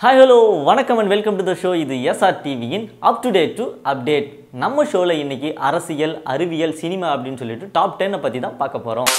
hi hello வணக்கம் and welcome to the show இது S R டிவியின் up to date to update நம்ம ஷோவில் இன்னைக்கு அரசியல் அறிவியல் சினிமா அப்படின்னு சொல்லிட்டு டாப் டென்னை பற்றி தான் பார்க்க போகிறோம்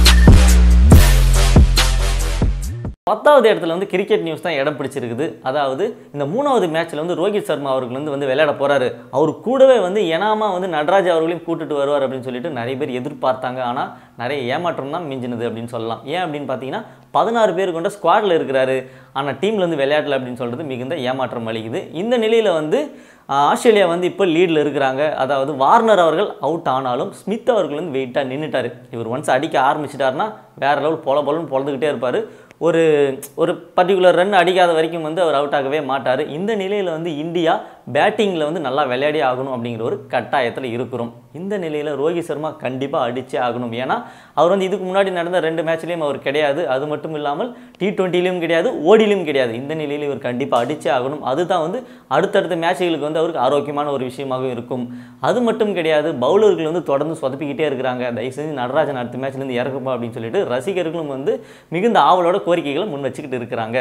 பத்தாவது இடத்துல வந்து கிரிக்கெட் நியூஸ் தான் இடம் பிடிச்சிருக்குது அதாவது இந்த மூணாவது மேட்ச்சில் வந்து ரோஹித் சர்மா அவர்கள் வந்து வந்து விளையாட போறாரு அவர் கூடவே வந்து எனாமா வந்து நடராஜ் அவர்களையும் கூட்டிட்டு வருவார் அப்படின்னு சொல்லிட்டு நிறைய பேர் எதிர்பார்த்தாங்க ஆனால் நிறைய ஏமாற்றம் தான் மிஞ்சினது அப்படின்னு சொல்லலாம் ஏன் அப்படின்னு பார்த்தீங்கன்னா பதினாறு பேர் கொண்ட ஸ்குவாடில் இருக்கிறாரு ஆனால் டீமில் வந்து விளையாடல அப்படின்னு சொல்கிறது மிகுந்த ஏமாற்றம் அளிக்குது இந்த நிலையில் வந்து ஆஹ், ஆஸ்திரேலியா வந்து இப்போ லீடில் இருக்கிறாங்க அதாவது வார்னர் அவர்கள் அவுட் ஆனாலும் ஸ்மித் அவர்கள் வந்து வெயிட்டாக நின்றுட்டார் இவர் ஒன்ஸ் அடிக்க ஆரம்பிச்சிட்டாருன்னா வேற லெவல் பொல பொலன்னு பொழந்துக்கிட்டே இருப்பார் ஒரு ஒரு பர்டிகுலர் ரன் அடிக்காத வரைக்கும் வந்து அவர் அவுட் ஆகவே மாட்டார் இந்த நிலையில் வந்து இந்தியா பேட்டிங்கில் வந்து நல்லா விளையாடி ஆகணும் அப்படிங்கிற ஒரு கட்டாயத்தில் இருக்கிறோம் இந்த நிலையில் ரோஹித் சர்மா கண்டிப்பாக அடிச்சே ஆகணும் ஏன்னா அவர் வந்து இதுக்கு முன்னாடி நடந்த ரெண்டு மேட்ச்லேயும் அவர் கிடையாது அது மட்டும் இல்லாமல் டி டுவெண்ட்டிலையும் கிடையாது ஓடிலையும் கிடையாது இந்த நிலையில் இவர் கண்டிப்பாக அடிச்சே ஆகணும் அதுதான் வந்து அடுத்தடுத்த மேட்சுகளுக்கு வந்து அவருக்கு ஆரோக்கியமான ஒரு விஷயமாக இருக்கும் அது மட்டும் கிடையாது பவுலர்கள் வந்து தொடர்ந்து சொதப்பிக்கிட்டே இருக்கிறாங்க தயவு செஞ்சு நடராஜன் அடுத்த மேட்ச்லேருந்து இறக்குப்பா அப்படின்னு சொல்லிட்டு ரசிகர்களும் வந்து மிகுந்த ஆவலோட கோரிக்கைகளை முன் வச்சுக்கிட்டு இருக்கிறாங்க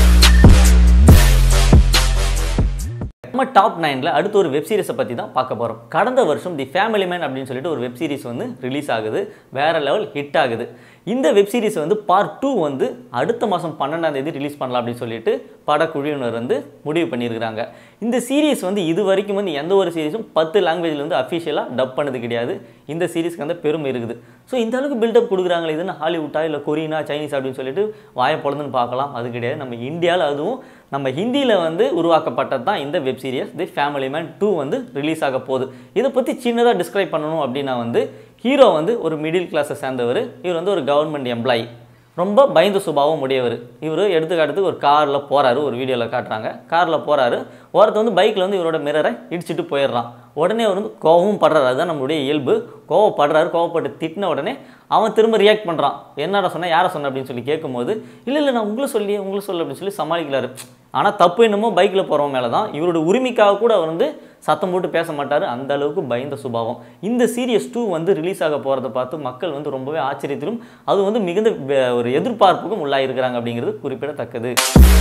நம்ம டாப் நைனில் அடுத்து ஒரு வெப் சீரிஸை பற்றி தான் பார்க்க போகிறோம் கடந்த வருஷம் தி ஃபேமிலி மேன் அப்படின்னு சொல்லிட்டு ஒரு வெப் சீரிஸ் வந்து ரிலீஸ் ஆகுது வேற லெவல் ஹிட் ஆகுது இந்த வெப் சீரிஸ் வந்து பார்ட் டூ வந்து அடுத்த மாதம் பன்னெண்டாம் தேதி ரிலீஸ் பண்ணலாம் அப்படின்னு சொல்லிட்டு படக்குழுவினர் வந்து முடிவு பண்ணியிருக்கிறாங்க இந்த சீரிஸ் வந்து இது வரைக்கும் வந்து எந்த ஒரு சீரிஸும் பத்து லாங்குவேஜில் வந்து அஃபிஷியலாக டப் பண்ணது கிடையாது இந்த சீரிஸ்க்கு அந்த பெருமை இருக்குது ஸோ இந்த அளவுக்கு பில்டப் கொடுக்குறாங்களே இதுன்னு ஹாலிவுட்டா இல்லை கொரியனா சைனீஸ் அப்படின்னு சொல்லிட்டு வாயை பொழுதுன்னு பார்க்கலாம் அது கிடையாது நம்ம இந்தியாவில் அதுவும் நம்ம ஹிந்தியில் வந்து உருவாக்கப்பட்டது தான் இந்த web series the family man two வந்து ரிலீஸ் ஆக போகுது இதை பற்றி சின்னதாக டிஸ்கிரைப் பண்ணணும் அப்படின்னா வந்து ஹீரோ வந்து ஒரு மிடில் கிளாஸை சேர்ந்தவர் இவர் வந்து ஒரு கவர்மெண்ட் எம்ப்ளாயி ரொம்ப பயந்து சுபாவம் உடையவர் இவர் எடுத்துக்காட்டுக்கு ஒரு காரில் போகிறாரு ஒரு வீடியோவில் காட்டுறாங்க காரில் போகிறாரு ஒருத்தர் வந்து பைக்கில் வந்து இவரோட மிரரை இடிச்சிட்டு போயிடுறான் உடனே அவர் வந்து கோவமும் படுறாரு அதுதான் நம்மளுடைய இயல்பு கோவப்படுறாரு கோவப்பட்டு திட்டின உடனே அவன் திரும்ப ரியாக்ட் பண்ணுறான் என்னடா சொன்ன யாரை சொன்ன அப்படின்னு சொல்லி கேட்கும்போது இல்லை இல்லை நான் உங்களை சொல்லி உங்களை சொல்ல அப்படின்னு சொல்லி சமாளிக்கிறாரு ஆனால் தப்பு என்னமோ பைக்கில் போகிறவன் மேலே தான் இவரோட உரிமைக்காக கூட அவர் வந்து சத்தம் போட்டு பேச மாட்டார் அந்த அளவுக்கு பயந்த சுபாவம் இந்த சீரியஸ் டூ வந்து ரிலீஸ் ஆக போகிறத பார்த்து மக்கள் வந்து ரொம்பவே ஆச்சரியத்திலும் அது வந்து மிகுந்த வெ- ஒரு எதிர்பார்ப்புக்கும் உள்ளாயிருக்கிறாங்க அப்படிங்கிறது குறிப்பிடத்தக்கது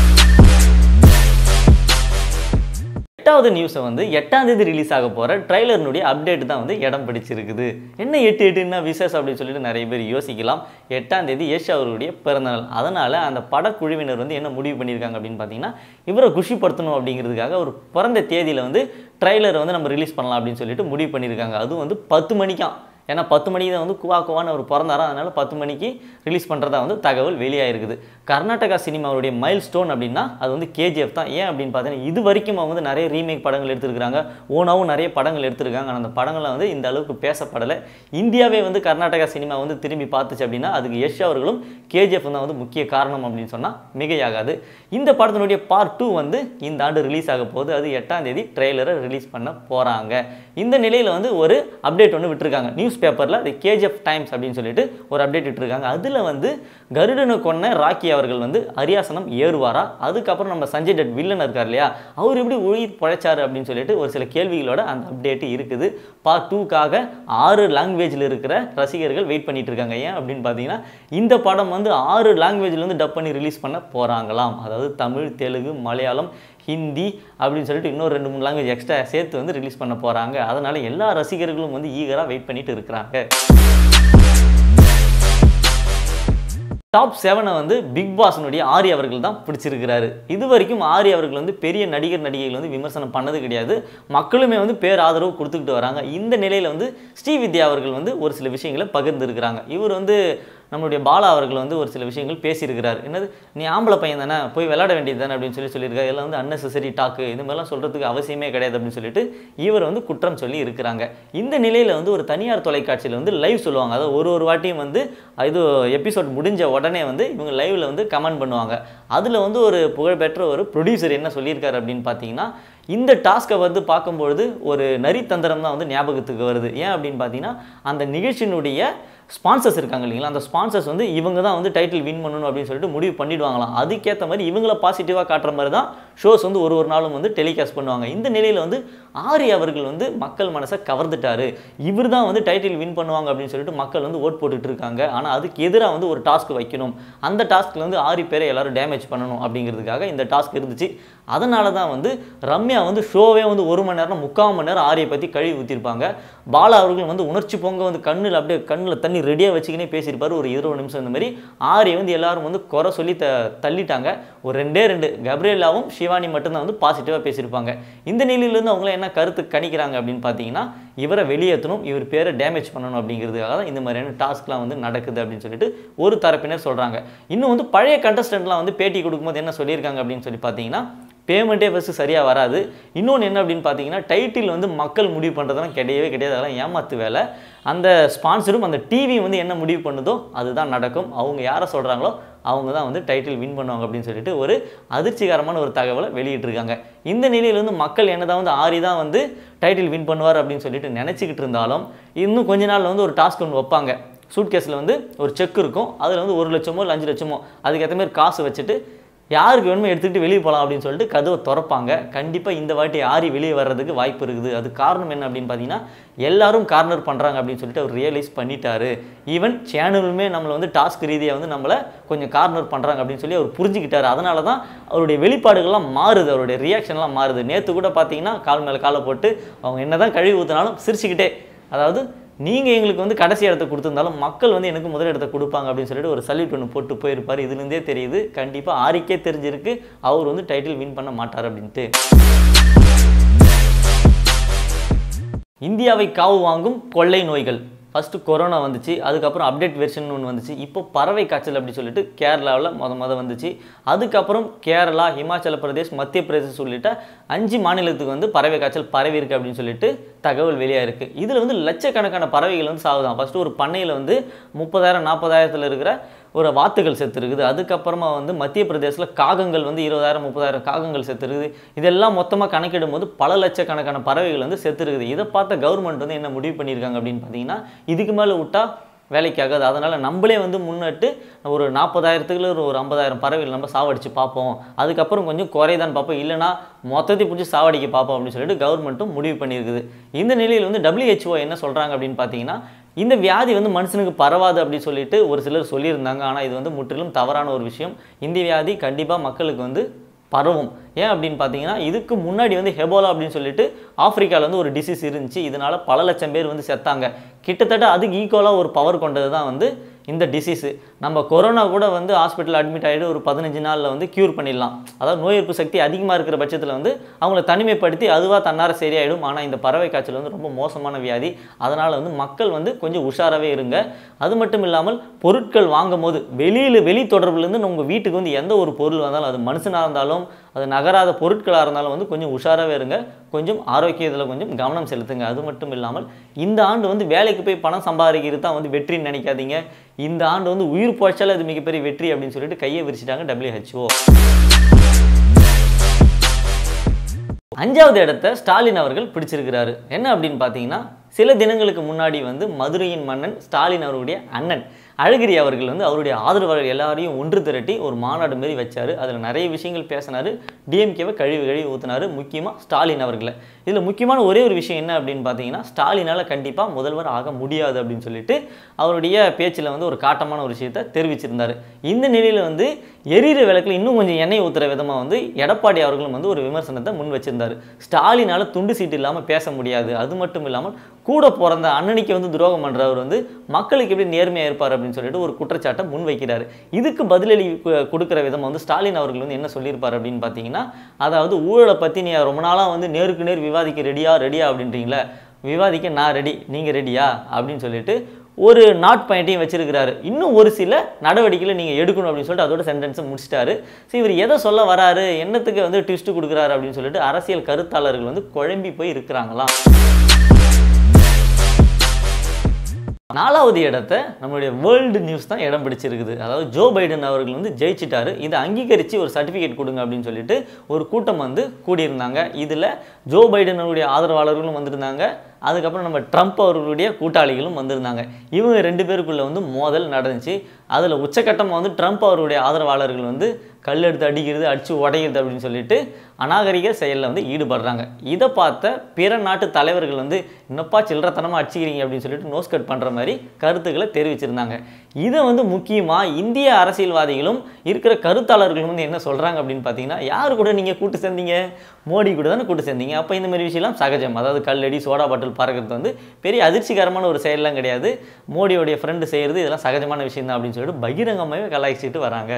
எட்டாவது நியூஸை வந்து எட்டாம் தேதி ரிலீஸ் ஆக போகிற ட்ரைலர்னுடைய அப்டேட் தான் வந்து இடம் பிடிச்சிருக்குது என்ன எட்டு எட்டுன்னா விசேஷம் அப்படின்னு சொல்லிட்டு நிறைய பேர் யோசிக்கலாம் எட்டாம் தேதி ஏஷா அவருடைய பிறந்தநாள் அதனால் அந்த படக்குழுவினர் வந்து என்ன முடிவு பண்ணியிருக்காங்க அப்படின்னு பார்த்தீங்கன்னா இவரை குஷிப்படுத்தணும் அப்படிங்கிறதுக்காக ஒரு பிறந்த தேதியில் வந்து ட்ரைலரை வந்து நம்ம ரிலீஸ் பண்ணலாம் அப்படின்னு சொல்லிட்டு முடிவு பண்ணியிருக்காங்க அதுவும் வந்து பத்து மணிக்காம் ஏன்னா பத்து மணிக்கு தான் வந்து குவா குவான்னு அவர் பிறந்தாரா அதனால் பத்து மணிக்கு ரிலீஸ் பண்ணுறதா வந்து தகவல் வெளியாயிருக்குது கர்நாடகா சினிமாவுடைய மைல் ஸ்டோன் அப்படின்னா அது வந்து கேஜிஎஃப் தான் ஏன் அப்படின்னு பார்த்தீங்கன்னா இது வரைக்கும் அவங்க வந்து நிறைய ரீமேக் படங்கள் எடுத்திருக்காங்க ஓனாவும் நிறைய படங்கள் எடுத்திருக்காங்க ஆனால் அந்த படங்கள்லாம் வந்து இந்த அளவுக்கு பேசப்படலை இந்தியாவே வந்து கர்நாடகா சினிமா வந்து திரும்பி பார்த்துச்சு அப்படின்னா அதுக்கு யஷ் அவர்களும் கேஜிஎஃப் தான் வந்து முக்கிய காரணம் அப்படின்னு சொன்னால் மிகையாகாது இந்த படத்தினுடைய பார்ட் டூ வந்து இந்த ஆண்டு ரிலீஸ் ஆக போகுது அது எட்டாம் தேதி ட்ரெய்லரை ரிலீஸ் பண்ண போகிறாங்க இந்த நிலையில் வந்து ஒரு அப்டேட் ஒன்று விட்டுருக்காங்க நியூஸ் பேப்பரில் அது கேஜிஎஃப் டைம்ஸ் அப்படின்னு சொல்லிட்டு ஒரு அப்டேட் விட்டுருக்காங்க அதில் வந்து கருடனை கொன்ன ராக்கி அவர்கள் வந்து அரியாசனம் ஏறுவாரா அதுக்கப்புறம் நம்ம சஞ்சய் டட் வில்லன் இருக்கார் இல்லையா அவர் எப்படி உயிர் பழைச்சாரு அப்படின்னு சொல்லிட்டு ஒரு சில கேள்விகளோட அந்த அப்டேட் இருக்குது பார்ட் டூக்காக ஆறு லாங்குவேஜில் இருக்கிற ரசிகர்கள் வெயிட் பண்ணிட்டு இருக்காங்க ஏன் அப்படின்னு பார்த்தீங்கன்னா இந்த படம் வந்து ஆறு லாங்குவேஜில் வந்து டப் பண்ணி ரிலீஸ் பண்ண போகிறாங்களாம் அதாவது தமிழ் தெலுங்கு மலையாளம் ஹிந்தி அப்படின்னு சொல்லிட்டு இன்னொரு ரெண்டு மூணு லாங்குவேஜ் எக்ஸ்ட்ரா சேர்த்து வந்து ரிலீஸ் பண்ண போகிறாங்க அதனால எல்லா ரசிகர்களும் வந்து ஈகராக வெயிட் பண்ணிட்டு இருக்கிறாங்க டாப் செவனை வந்து பிக் பாஸ்னுடைய ஆரி அவர்கள் தான் பிடிச்சிருக்கிறாரு இது வரைக்கும் ஆரி அவர்கள் வந்து பெரிய நடிகர் நடிகைகள் வந்து விமர்சனம் பண்ணது கிடையாது மக்களுமே வந்து பேர் ஆதரவு கொடுத்துக்கிட்டு வராங்க இந்த நிலையில் வந்து ஸ்ரீவித்யா அவர்கள் வந்து ஒரு சில விஷயங்களை பகிர்ந்துருக்கிறாங்க இவர் வந்து நம்மளுடைய பாலா அவர்கள் வந்து ஒரு சில விஷயங்கள் பேசியிருக்கிறார் என்னது நீ ஆம்பளை பையன் தானே போய் விளையாட வேண்டியது தானே அப்படின்னு சொல்லி சொல்லியிருக்காரு இதெல்லாம் வந்து அன்னெசரி டாக்கு இது மாதிரிலாம் சொல்கிறதுக்கு அவசியமே கிடையாது அப்படின்னு சொல்லிட்டு இவர் வந்து குற்றம் சொல்லி இருக்கிறாங்க இந்த நிலையில் வந்து ஒரு தனியார் தொலைக்காட்சியில் வந்து லைவ் சொல்லுவாங்க அதாவது ஒரு ஒரு வாட்டியும் வந்து இது எபிசோட் முடிஞ்ச உடனே வந்து இவங்க லைவில் வந்து கமெண்ட் பண்ணுவாங்க அதில் வந்து ஒரு புகழ்பெற்ற ஒரு ப்ரொடியூசர் என்ன சொல்லியிருக்காரு அப்படின்னு பார்த்தீங்கன்னா இந்த டாஸ்க்கை வந்து பார்க்கும்பொழுது ஒரு நரித்தந்திரம் தான் வந்து ஞாபகத்துக்கு வருது ஏன் அப்படின்னு பார்த்தீங்கன்னா அந்த நிகழ்ச்சியினுடைய ஸ்பான்சர்ஸ் இருக்காங்க இல்லைங்களா அந்த ஸ்பான்சர்ஸ் வந்து இவங்க தான் வந்து டைட்டில் வின் பண்ணணும் அப்படின்னு சொல்லிட்டு முடிவு பண்ணிடுவாங்களாம் அதுக்கேற்ற மாதிரி இவங்கள பாசிட்டிவாக காட்டுற மாதிரி தான் ஷோஸ் வந்து ஒரு ஒரு நாளும் வந்து டெலிகாஸ்ட் பண்ணுவாங்க இந்த நிலையில் வந்து ஆரி அவர்கள் வந்து மக்கள் மனசை கவர்ந்துட்டாரு இவர் தான் வந்து டைட்டில் வின் பண்ணுவாங்க அப்படின்னு சொல்லிட்டு மக்கள் வந்து ஓட் போட்டுட்டு இருக்காங்க ஆனால் அதுக்கு எதிராக வந்து ஒரு டாஸ்க் வைக்கணும் அந்த டாஸ்க்கில் வந்து ஆரி பேரை எல்லாரும் டேமேஜ் பண்ணணும் அப்படிங்கிறதுக்காக இந்த டாஸ்க் இருந்துச்சு அதனால தான் வந்து ரம்யா வந்து ஷோவே வந்து ஒரு மணி நேரம் முக்கால் மணி நேரம் ஆரியை பற்றி கழுவி ஊற்றிருப்பாங்க பாலா அவர்கள் வந்து உணர்ச்சி பொங்க வந்து கண்ணில் அப்படியே கண்ணில் தண்ணி ரெடியாக வச்சுக்கினே பேசியிருப்பாரு ஒரு இருபது நிமிஷம் இந்த மாதிரி ஆரியை வந்து எல்லாரும் வந்து குறை சொல்லி த தள்ளிட்டாங்க ஒரு ரெண்டே ரெண்டு கப்ரியலாவும் சிவானி மட்டும்தான் வந்து பாசிட்டிவாக பேசியிருப்பாங்க இந்த நிலையிலேருந்து அவங்கள என்ன கருத்து கணிக்கிறாங்க அப்படின்னு பார்த்தீங்கன்னா இவரை வெளியேற்றணும் இவர் பேரை டேமேஜ் பண்ணணும் அப்படிங்கிறதுக்காக தான் இந்த மாதிரியான டாஸ்க்லாம் வந்து நடக்குது அப்படின்னு சொல்லிட்டு ஒரு தரப்பினர் சொல்கிறாங்க இன்னும் வந்து பழைய கண்டஸ்டன்ட்லாம் வந்து பேட்டி கொடுக்கும்போது என்ன சொல்லியிருக்காங்க அப்படின்னு சொல்லி பார்த்தீங்கன்னா பேமெண்ட்டே ஃபஸ்ட்டு சரியாக வராது இன்னொன்று என்ன அப்படின்னு பார்த்தீங்கன்னா டைட்டில் வந்து மக்கள் முடிவு பண்ணுறதெல்லாம் கிடையவே கிடையாது அதெல்லாம் ஏமாத்து வேலை அந்த ஸ்பான்சரும் அந்த டிவி வந்து என்ன முடிவு பண்ணுதோ அதுதான் நடக்கும் அவங்க யாரை சொல்கிறாங்களோ அவங்க தான் வந்து டைட்டில் வின் பண்ணுவாங்க அப்படின்னு சொல்லிட்டு ஒரு அதிர்ச்சிகரமான ஒரு தகவலை வெளியிட்டிருக்காங்க இந்த நிலையில் வந்து மக்கள் என்னதான் வந்து ஆரி தான் வந்து டைட்டில் வின் பண்ணுவார் அப்படின்னு சொல்லிட்டு நினச்சிக்கிட்டு இருந்தாலும் இன்னும் கொஞ்ச நாள்ல வந்து ஒரு டாஸ்க் ஒன்று வைப்பாங்க சூட்கேஸில் வந்து ஒரு செக் இருக்கும் அதில் வந்து ஒரு லட்சமோ இல்லை அஞ்சு லட்சமோ அதுக்கேற்ற மாதிரி காசு வச்சுட்டு யாருக்கு வேணுமோ எடுத்துக்கிட்டு வெளியே போகலாம் அப்படின்னு சொல்லிட்டு கதவை திறப்பாங்க கண்டிப்பாக இந்த வாட்டி ஆரி வெளியே வர்றதுக்கு வாய்ப்பு இருக்குது அது காரணம் என்ன அப்படின்னு பார்த்தீங்கன்னா எல்லாரும் கார்னர் பண்ணுறாங்க அப்படின்னு சொல்லிட்டு அவர் ரியலைஸ் பண்ணிட்டாரு ஈவன் சேனலுமே நம்மளை வந்து டாஸ்க் ரீதியாக வந்து நம்மளை கொஞ்சம் கார்னர் பண்ணுறாங்க அப்படின்னு சொல்லி அவர் புரிஞ்சுக்கிட்டாரு அதனால தான் அவருடைய வெளிப்பாடுகள்லாம் மாறுது அவருடைய ரியாக்ஷன்லாம் மாறுது நேற்று கூட பார்த்தீங்கன்னா கால் மேலே காலை போட்டு அவங்க என்ன தான் கழுவி ஊற்றினாலும் சிரிச்சுக்கிட்டே அதாவது நீங்கள் எங்களுக்கு வந்து கடைசி இடத்த கொடுத்துருந்தாலும் மக்கள் வந்து எனக்கு முதல் இடத்த கொடுப்பாங்க அப்படின்னு சொல்லிட்டு ஒரு சல்யூட் ஒன்று போட்டு போயிருப்பார் இதுலேருந்தே தெரியுது கண்டிப்பாக ஆரிக்கே தெரிஞ்சிருக்கு அவர் வந்து டைட்டில் வின் பண்ண மாட்டார் அப்படின்ட்டு இந்தியாவை காவு வாங்கும் கொள்ளை நோய்கள் ஃபஸ்ட்டு கொரோனா வந்துச்சு அதுக்கப்புறம் அப்டேட் வெர்ஷன் ஒன்று வந்துச்சு இப்போ பறவை காய்ச்சல் அப்படி சொல்லிட்டு கேரளாவில் மொத மொதல் வந்துச்சு அதுக்கப்புறம் கேரளா ஹிமாச்சல பிரதேஷ் மத்திய பிரதேஷ் உள்ளிட்ட அஞ்சு மாநிலத்துக்கு வந்து பறவை காய்ச்சல் பரவி இருக்கு அப்படின்னு சொல்லிட்டு தகவல் வெளியாக இருக்குது இதில் வந்து லட்சக்கணக்கான பறவைகள் வந்து சாகுதான் ஃபஸ்ட்டு ஒரு பண்ணையில் வந்து முப்பதாயிரம் நாற்பதாயிரத்தில் இருக்கிற ஒரு வாத்துகள் செத்து இருக்குது அதுக்கப்புறமா வந்து மத்திய பிரதேசத்தில் காகங்கள் வந்து இருபதாயிரம் முப்பதாயிரம் காகங்கள் செத்து இருக்குது இதெல்லாம் மொத்தமாக கணக்கிடும் போது பல லட்சக்கணக்கான பறவைகள் வந்து செத்து இருக்குது இதை பார்த்த கவர்மெண்ட் வந்து என்ன முடிவு பண்ணியிருக்காங்க அப்படின்னு பார்த்தீங்கன்னா இதுக்கு மேலே விட்டா வேலைக்கு ஆகாது அதனால் நம்மளே வந்து முன்னிட்டு ஒரு நாற்பதாயிரத்துக்குள்ள ஒரு ஒரு ஐம்பதாயிரம் பறவைகள் நம்ம சாவடிச்சு பார்ப்போம் அதுக்கப்புறம் கொஞ்சம் குறைதான் பார்ப்போம் இல்லைனா மொத்தத்தை பிடிச்சி சாவடிக்க பார்ப்போம் அப்படின்னு சொல்லிட்டு கவர்மெண்ட்டும் முடிவு பண்ணியிருக்குது இந்த நிலையில் வந்து WHO என்ன சொல்கிறாங்க அப்படின்னு பார்த்தீங்கன்னா இந்த வியாதி வந்து மனுஷனுக்கு பரவாது அப்படின்னு சொல்லிட்டு ஒரு சிலர் சொல்லியிருந்தாங்க ஆனால் இது வந்து முற்றிலும் தவறான ஒரு விஷயம் இந்த வியாதி கண்டிப்பாக மக்களுக்கு வந்து பரவும் ஏன் அப்படின்னு பார்த்தீங்கன்னா இதுக்கு முன்னாடி வந்து ஹெபோலா அப்படின்னு சொல்லிட்டு ஆப்பிரிக்காவில் வந்து ஒரு டிசீஸ் இருந்துச்சு இதனால பல லட்சம் பேர் வந்து செத்தாங்க கிட்டத்தட்ட அதுக்கு ஈக்குவலாக ஒரு பவர் கொண்டது தான் வந்து இந்த டிசீஸு நம்ம கொரோனா கூட வந்து ஹாஸ்பிட்டல் அட்மிட் ஆகிட்டு ஒரு பதினஞ்சு நாளில் வந்து க்யூர் பண்ணிடலாம் அதாவது நோய் எதிர்ப்பு சக்தி அதிகமாக இருக்கிற பட்சத்தில் வந்து அவங்கள தனிமைப்படுத்தி அதுவாக தன்னார சரியாயிடும் ஆனால் இந்த பறவை காய்ச்சல் வந்து ரொம்ப மோசமான வியாதி அதனால் வந்து மக்கள் வந்து கொஞ்சம் உஷாராகவே இருங்க அது மட்டும் இல்லாமல் பொருட்கள் வாங்கும் போது வெளியில் வெளி தொடர்புலேருந்து உங்கள் வீட்டுக்கு வந்து எந்த ஒரு பொருள் வந்தாலும் அது மனுஷனாக இருந்தாலும் அது நகராத பொருட்களாக இருந்தாலும் வந்து கொஞ்சம் உஷாராகவே இருங்க கொஞ்சம் ஆரோக்கியத்தில் கொஞ்சம் கவனம் செலுத்துங்க அது மட்டும் இல்லாமல் இந்த ஆண்டு வந்து வேலைக்கு போய் பணம் சம்பாதிக்கிறது தான் வந்து வெற்றின்னு நினைக்காதீங்க இந்த ஆண்டு வந்து உயிர் போச்சால் அது மிகப்பெரிய வெற்றி அப்படின்னு சொல்லிட்டு கையை விரிச்சிட்டாங்க WHO அஞ்சாவது இடத்த ஸ்டாலின் அவர்கள் பிடிச்சிருக்கிறாரு என்ன அப்படின்னு பார்த்தீங்கன்னா சில தினங்களுக்கு முன்னாடி வந்து மதுரையின் மன்னன் ஸ்டாலின் அவருடைய அண்ணன் அழகிரி அவர்கள் வந்து அவருடைய ஆதரவாளர்கள் எல்லாரையும் ஒன்று திரட்டி ஒரு மாநாடு மாரி வச்சார் அதில் நிறைய விஷயங்கள் பேசினார் டிஎம்கேவை கழுவி கழுவி ஊற்றினார் முக்கியமாக ஸ்டாலின் அவர்களை இதில் முக்கியமான ஒரே ஒரு விஷயம் என்ன அப்படின்னு பார்த்தீங்கன்னா ஸ்டாலினால் கண்டிப்பாக முதல்வர் ஆக முடியாது அப்படின்னு சொல்லிட்டு அவருடைய பேச்சில் வந்து ஒரு காட்டமான ஒரு விஷயத்தை தெரிவிச்சிருந்தார் இந்த நிலையில் வந்து எரியிற விளக்கில் இன்னும் கொஞ்சம் எண்ணெய் ஊற்றுற விதமாக வந்து எடப்பாடி அவர்களும் வந்து ஒரு விமர்சனத்தை முன் வச்சிருந்தார் ஸ்டாலினால் துண்டு சீட்டு இல்லாமல் பேச முடியாது அது மட்டும் இல்லாமல் கூட பிறந்த அண்ணனுக்கு வந்து துரோகம் பண்ணுறவர் வந்து மக்களுக்கு எப்படி நேர்மையாக இருப்பார் அப்படின்னு சொல்லிட்டு ஒரு குற்றச்சாட்டை முன் வைக்கிறார் இதுக்கு பதிலளி கு- கொடுக்குற விதம் வந்து ஸ்டாலின் அவர்கள் வந்து என்ன சொல்லியிருப்பார் அப்படின்னு பார்த்தீங்கன்னா அதாவது ஊழலை பற்றி நீ ரொம்ப நாளாக வந்து நேருக்கு நேர் விவாதிக்க ரெடியா ரெடியா அப்படின்றீங்களே விவாதிக்க நான் ரெடி நீங்கள் ரெடியா அப்படின்னு சொல்லிட்டு ஒரு நாட் பாயிண்ட்டையும் வச்சிருக்கிறாரு இன்னும் ஒரு சில நடவடிக்கைகளை நீங்கள் எடுக்கணும் அப்படின்னு சொல்லிட்டு அதோட சென்டென்ஸை முடிச்சிட்டாரு ஸோ இவர் எதை சொல்ல வராரு என்னத்துக்கு வந்து ட்விஸ்ட் கொடுக்குறாரு அப்படின்னு சொல்லிட்டு அரசியல் கருத்தாளர்கள் வந்து குழம்பி போய் இருக்கிறாங்களாம் நாலாவது இடத்த நம்மளுடைய வேர்ல்டு நியூஸ் தான் இடம் பிடிச்சிருக்குது அதாவது ஜோ பைடன் அவர்கள் வந்து ஜெயிச்சிட்டாரு இதை அங்கீகரித்து ஒரு சர்டிஃபிகேட் கொடுங்க அப்படின்னு சொல்லிட்டு ஒரு கூட்டம் வந்து கூடியிருந்தாங்க இதில் ஜோ பைடனுடைய ஆதரவாளர்களும் வந்திருந்தாங்க அதுக்கப்புறம் நம்ம ட்ரம்ப் அவர்களுடைய கூட்டாளிகளும் வந்திருந்தாங்க இவங்க ரெண்டு பேருக்குள்ள வந்து மோதல் நடந்துச்சு அதில் உச்சக்கட்டமாக வந்து ட்ரம்ப் அவருடைய ஆதரவாளர்கள் வந்து கல் எடுத்து அடிக்கிறது அடித்து உடைகிறது அப்படின்னு சொல்லிட்டு அநாகரிக செயலில் வந்து ஈடுபடுறாங்க இதை பார்த்த பிற நாட்டு தலைவர்கள் வந்து என்னப்பா சில்லறத்தனமாக அடிச்சிக்கிறீங்க அப்படின்னு சொல்லிட்டு நோஸ் கட் பண்ணுற மாதிரி கருத்துக்களை தெரிவிச்சிருந்தாங்க இதை வந்து முக்கியமாக இந்திய அரசியல்வாதிகளும் இருக்கிற கருத்தாளர்களும் வந்து என்ன சொல்கிறாங்க அப்படின்னு பார்த்தீங்கன்னா யார் கூட நீங்கள் கூட்டு சேர்ந்தீங்க மோடி கூட தானே கூட்டு சேர்ந்தீங்க அப்போ இந்த மாதிரி விஷயம்லாம் சகஜம் அதாவது கல்லடி சோடா பாட்டில் பறக்கிறது வந்து பெரிய அதிர்ச்சிகரமான ஒரு செயல்லாம் கிடையாது மோடியோடைய ஃப்ரெண்டு செய்கிறது இதெல்லாம் சகஜமான விஷயம் தான் அப்படின்னு சொல்லிட்டு பகிரங்கமாகவே கலாய்ச்சிட்டு வராங்க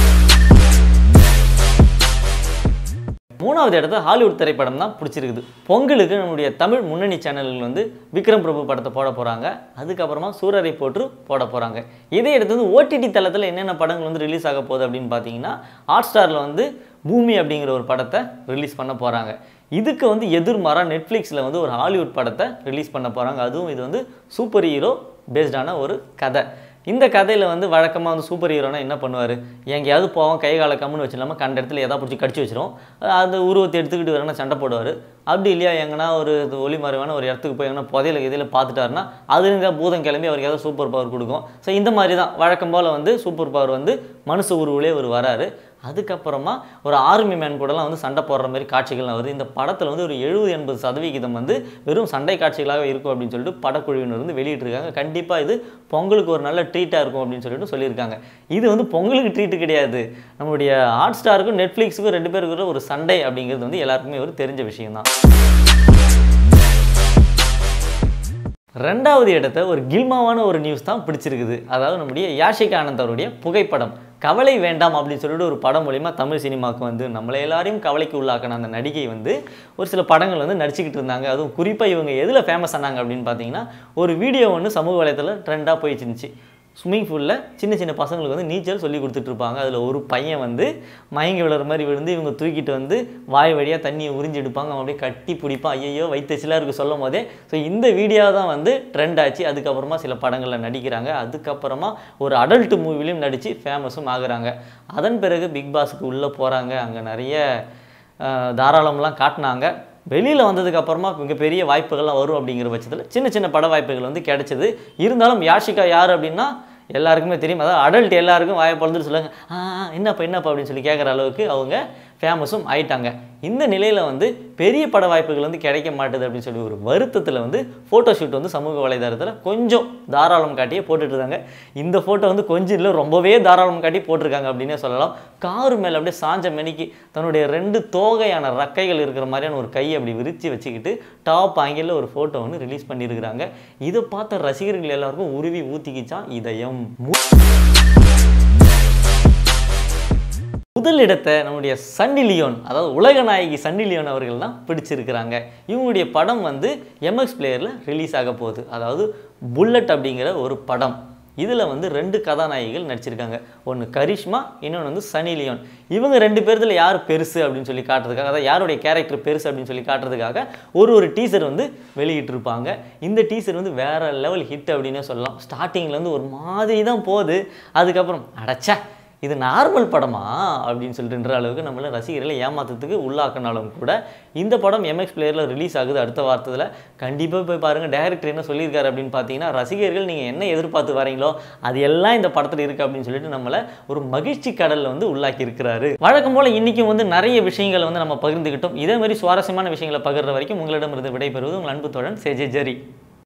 மூணாவது இடத்துல ஹாலிவுட் திரைப்படம் தான் பிடிச்சிருக்குது பொங்கலுக்கு நம்முடைய தமிழ் முன்னணி சேனல்கள் வந்து விக்ரம் பிரபு படத்தை போட போகிறாங்க அதுக்கப்புறமா சூரரை போட்டு போட போகிறாங்க இதே எடுத்து வந்து ஓடிடி தளத்தில் என்னென்ன படங்கள் வந்து ரிலீஸ் ஆக போகுது அப்படின்னு பார்த்தீங்கன்னா ஹாட் ஸ்டாரில் வந்து பூமி அப்படிங்கிற ஒரு படத்தை ரிலீஸ் பண்ண போகிறாங்க இதுக்கு வந்து எதிர்மாறாக நெட்ஃப்ளிக்ஸில் வந்து ஒரு ஹாலிவுட் படத்தை ரிலீஸ் பண்ண போகிறாங்க அதுவும் இது வந்து சூப்பர் ஹீரோ பேஸ்டான ஒரு கதை இந்த கதையில் வந்து வழக்கமாக வந்து சூப்பர் ஹீரோனா என்ன பண்ணுவார் எங்கேயாவது போவோம் கை கால கம்முன்னு வச்சிடலாமல் கண்ட இடத்துல எதாவது பிடிச்சி கடிச்சு வச்சிரும் அந்த உருவத்தை எடுத்துக்கிட்டு வரனா சண்டை போடுவார் அப்படி இல்லையா எங்கன்னா ஒரு இது ஒளி மறைவான ஒரு இடத்துக்கு போய் எங்கன்னா புதையில இதில் பார்த்துட்டாருன்னா அதுங்க பூதம் கிளம்பி அவருக்கு ஏதாவது சூப்பர் பவர் கொடுக்கும் ஸோ இந்த மாதிரி தான் வழக்கம் போல் வந்து சூப்பர் பவர் வந்து மனுஷ உருவிலே ஒரு வராரு அதுக்கப்புறமா ஒரு ஆர்மி மேன் கூடலாம் வந்து சண்டை போடுற மாதிரி காட்சிகள்லாம் வருது இந்த படத்தில் வந்து ஒரு எழுபது எண்பது சதவிகிதம் வந்து வெறும் சண்டை காட்சிகளாக இருக்கும் அப்படின்னு சொல்லிட்டு படக்குழுவினர் வந்து வெளியிட்டிருக்காங்க கண்டிப்பாக இது பொங்கலுக்கு ஒரு நல்ல ட்ரீட்டாக இருக்கும் அப்படின்னு சொல்லிட்டு சொல்லியிருக்காங்க இது வந்து பொங்கலுக்கு ட்ரீட்டு கிடையாது நம்மளுடைய ஹாட் ஸ்டாருக்கும் நெட்ஃப்ளிக்ஸுக்கும் ரெண்டு பேருக்கு ஒரு சண்டை அப்படிங்கிறது வந்து எல்லாருக்குமே ஒரு தெரிஞ்ச விஷயம் தான் ரெண்டாவது இடத்த ஒரு கில்மாவான ஒரு நியூஸ் தான் பிடிச்சிருக்குது அதாவது நம்முடைய யாஷிகா ஆனந்த் அவருடைய புகைப்படம் கவலை வேண்டாம் அப்படின்னு சொல்லிட்டு ஒரு படம் மூலிமா தமிழ் சினிமாவுக்கு வந்து நம்மளை எல்லாரையும் கவலைக்கு உள்ளாக்கின அந்த நடிகை வந்து ஒரு சில படங்கள் வந்து நடிச்சுக்கிட்டு இருந்தாங்க அதுவும் குறிப்பாக இவங்க எதில் ஃபேமஸ் ஆனாங்க அப்படின்னு பார்த்தீங்கன்னா ஒரு வீடியோ ஒன்று சமூக வலைத்தளத்தில் ட்ரெண்டாக போயிட்டு இருந்துச்சு ஸ்விம்மிங் பூலில் சின்ன சின்ன பசங்களுக்கு வந்து நீச்சல் சொல்லி கொடுத்துட்ருப்பாங்க அதில் ஒரு பையன் வந்து மயங்கி விழுற மாதிரி விழுந்து இவங்க தூக்கிட்டு வந்து வாய் வழியாக தண்ணியை உறிஞ்சி எடுப்பாங்க அவன் அப்படியே கட்டி பிடிப்பான் ஐயோ வைத்தச்சிலாக இருக்குது சொல்லும் போதே ஸோ இந்த வீடியோ தான் வந்து ட்ரெண்ட் ஆச்சு அதுக்கப்புறமா சில படங்களில் நடிக்கிறாங்க அதுக்கப்புறமா ஒரு அடல்ட் மூவிலையும் நடித்து ஃபேமஸும் ஆகுறாங்க அதன் பிறகு பிக் பாஸுக்கு உள்ளே போகிறாங்க அங்கே நிறைய அஹ், தாராளம்லாம் காட்டினாங்க வெளியில் வந்ததுக்கு அப்புறமா மிகப்பெரிய வாய்ப்புகள்லாம் வரும் அப்படிங்கிற பட்சத்தில் சின்ன சின்ன பட வாய்ப்புகள் வந்து கிடைச்சது இருந்தாலும் யாஷிகா யார் அப்படின்னா எல்லாருக்குமே தெரியும் அதாவது அடல்ட் எல்லாருக்கும் வாயை பிறந்துட்டு சொல்லுவாங்க ஆ ஆ, என்னப்பா என்னப்பா அப்படின்னு சொல்லி கேட்குற அளவுக்கு அவங்க ஃபேமஸும் ஆயிட்டாங்க இந்த நிலையில் வந்து பெரிய பட வாய்ப்புகள் வந்து கிடைக்க மாட்டுது அப்படின்னு சொல்லி ஒரு வருத்தத்தில் வந்து ஃபோட்டோ ஷூட் வந்து சமூக வலைதளத்தில் கொஞ்சம் தாராளம் காட்டியே போட்டுட்டு இருந்தாங்க இந்த ஃபோட்டோ வந்து கொஞ்சம் இல்லை ரொம்பவே தாராளம் காட்டி போட்டிருக்காங்க அப்படின்னே சொல்லலாம் காரு மேலே அப்படியே சாஞ்ச மணிக்கு தன்னுடைய ரெண்டு தோகையான ரக்கைகள் இருக்கிற மாதிரியான ஒரு கையை அப்படி விரித்து வச்சுக்கிட்டு டாப் ஆங்கிளில் ஒரு ஃபோட்டோ வந்து ரிலீஸ் பண்ணியிருக்கிறாங்க இதை பார்த்த ரசிகர்கள் எல்லாருக்கும் உருவி ஊத்திக்கிச்சான் இதயம் மு- முதல் இடத்தை நம்முடைய சன்னி லியோன் அதாவது உலக நாயகி சன்னி லியோன் அவர்கள் தான் பிடிச்சிருக்கிறாங்க இவங்களுடைய படம் வந்து எம்எக்ஸ் பிளேயரில் ரிலீஸ் ஆக போகுது அதாவது புல்லட் அப்படிங்கிற ஒரு படம் இதில் வந்து ரெண்டு கதாநாயகிகள் நடிச்சிருக்காங்க ஒன்று கரிஷ்மா இன்னொன்று வந்து சனி லியோன் இவங்க ரெண்டு பேர்த்துல யார் பெருசு அப்படின்னு சொல்லி காட்டுறதுக்காக அதாவது யாருடைய கேரக்டர் பெருசு அப்படின்னு சொல்லி காட்டுறதுக்காக ஒரு ஒரு டீசர் வந்து வெளியிட்டிருப்பாங்க இந்த டீசர் வந்து வேற லெவல் ஹிட் அப்படின்னே சொல்லலாம் ஸ்டார்டிங்கில் வந்து ஒரு மாதிரி தான் போகுது அதுக்கப்புறம் அடச்சா இது நார்மல் படமா அப்படின்னு சொல்லிட்டுன்ற அளவுக்கு நம்மள ரசிகர்களை ஏமாத்துறதுக்கு உள்ளாக்கினாலும் கூட இந்த படம் எம்எக்ஸ் பிளேயரில் ரிலீஸ் ஆகுது அடுத்த வாரத்தில் கண்டிப்பாக போய் பாருங்கள் டைரக்டர் என்ன சொல்லியிருக்காரு அப்படின்னு பார்த்தீங்கன்னா ரசிகர்கள் நீங்கள் என்ன எதிர்பார்த்து வரீங்களோ அது எல்லாம் இந்த படத்தில் இருக்குது அப்படின்னு சொல்லிட்டு நம்மளை ஒரு மகிழ்ச்சி கடலில் வந்து உள்ளாக்கி இருக்கிறாரு வழக்கம் போல் இன்றைக்கும் வந்து நிறைய விஷயங்களை வந்து நம்ம பகிர்ந்துக்கிட்டோம் இதே மாதிரி சுவாரஸ்யமான விஷயங்களை பகிர்ற வரைக்கும் உங்களிடமிருந்து விடைபெறுவது உங்கள் அன்பு தோழன் சேஜே ஜெரி